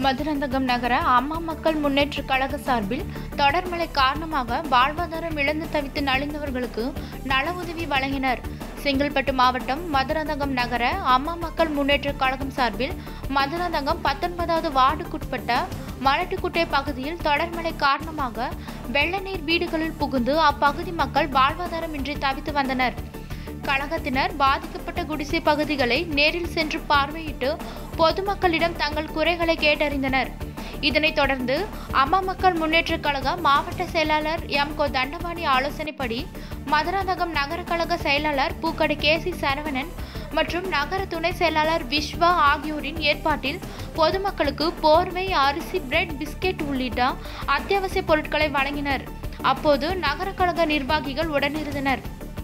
மதுராந்தகம் நகர அம்மா மக்கள் முன்னேற்ற கழக சார்பில் தொடர்மழை காரணமாக வாழ்வாதாரம் இழந்து தவித்து நலிந்தவர்களுக்கு நல உதவி வழங்கினர் செங்கல்பட்டு மாவட்டம் மதுராந்தகம் நகர அம்மா மக்கள் முன்னேற்ற கழகம் சார்பில் மதுராந்தகம் பத்தொன்பதாவது வார்டுக்குட்பட்ட மலட்டுக்குட்டை பகுதியில் தொடர்மழை காரணமாக வெள்ள நீர் வீடுகளில் புகுந்து அப்பகுதி மக்கள் வாழ்வாதாரமின்றி தவித்து வந்தனர் கழகத்தினர் பாதிக்கப்பட்ட குடிசை பகுதிகளை நேரில் சென்று பார்வையிட்டு பொதுமக்களிடம் தங்கள் குறைகளை கேட்டறிந்தனர் இதனைத் தொடர்ந்து அம்மா மக்கள் முன்னேற்றக் கழக மாவட்ட செயலாளர் எம் கோ தண்டபாணி ஆலோசனைப்படி மதுராந்தகம் நகர கழக செயலாளர் பூக்கடை கே சி சரவணன் மற்றும் நகர துணை செயலாளர் விஸ்வா ஆகியோரின் ஏற்பாட்டில் பொதுமக்களுக்கு போர்வை அரிசி பிரெட் பிஸ்கெட் உள்ளிட்ட அத்தியாவசிய பொருட்களை வழங்கினர் அப்போது நகர கழக நிர்வாகிகள் உடனிருந்தனர்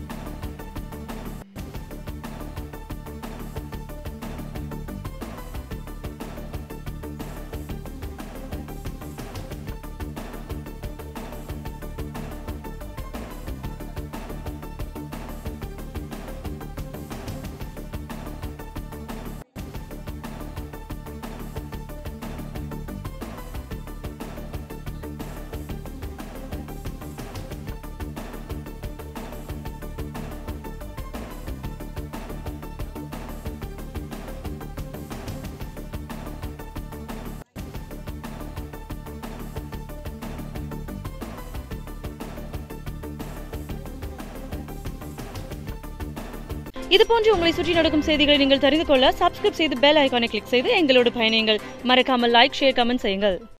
இது போன்று உங்களை சுற்றி நடக்கும் செய்திகளை நீங்கள் தெரிந்து கொள்ள சப்ஸ்கிரைப் செய்து பெல் ஐகானை கிளிக் செய்து எங்களோடு பயணியுங்கள் மறக்காமல் லைக் ஷேர் கமெண்ட் செய்யுங்கள்